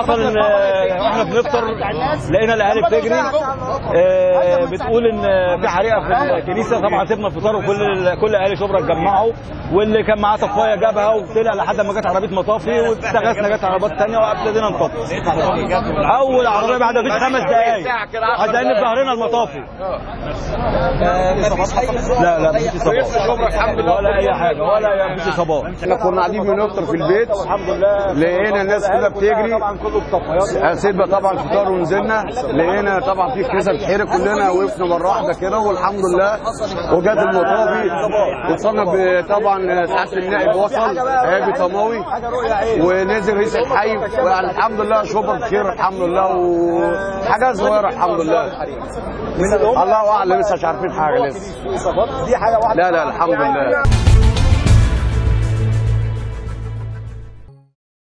حصل ان احنا بنفطر لقينا الاهالي بتجري آه، بتقول ان في حريقه في الكنيسه طبعا سيبنا الفطار وكل كل اهالي شبرا اتجمعوا واللي كان معاه طفايه جابها وطلع لحد ما جت عربيه مطافي واستغاثنا جت عربيات ثانيه وابتدينا نطفي اول عربيه بعد مفيش خمس دقائق عدينا في ظهرنا المطافي لا لا مفيش اصابات ولا اي حاجه ولا مفيش اصابات احنا كنا قاعدين بنفطر في البيت الحمد لله لقينا الناس كلها بتجري طبعا كله الطفايات سيبنا طبعا الفطار ونزلنا لقينا طبعا في كنيسه بتحرق كلنا وقفنا مره واحده كده والحمد لله وجات المطافي وصلنا ب- طبعا سعاده النائب وصل هابي طماوي ونزل رئيس الحي والحمد لله شبر بخير الحمد لله وحاجات صغيره الحمد لله الله اعلم لسه مش عارفين حاجه لسه دي حاجه واحده لا لا الحمد لله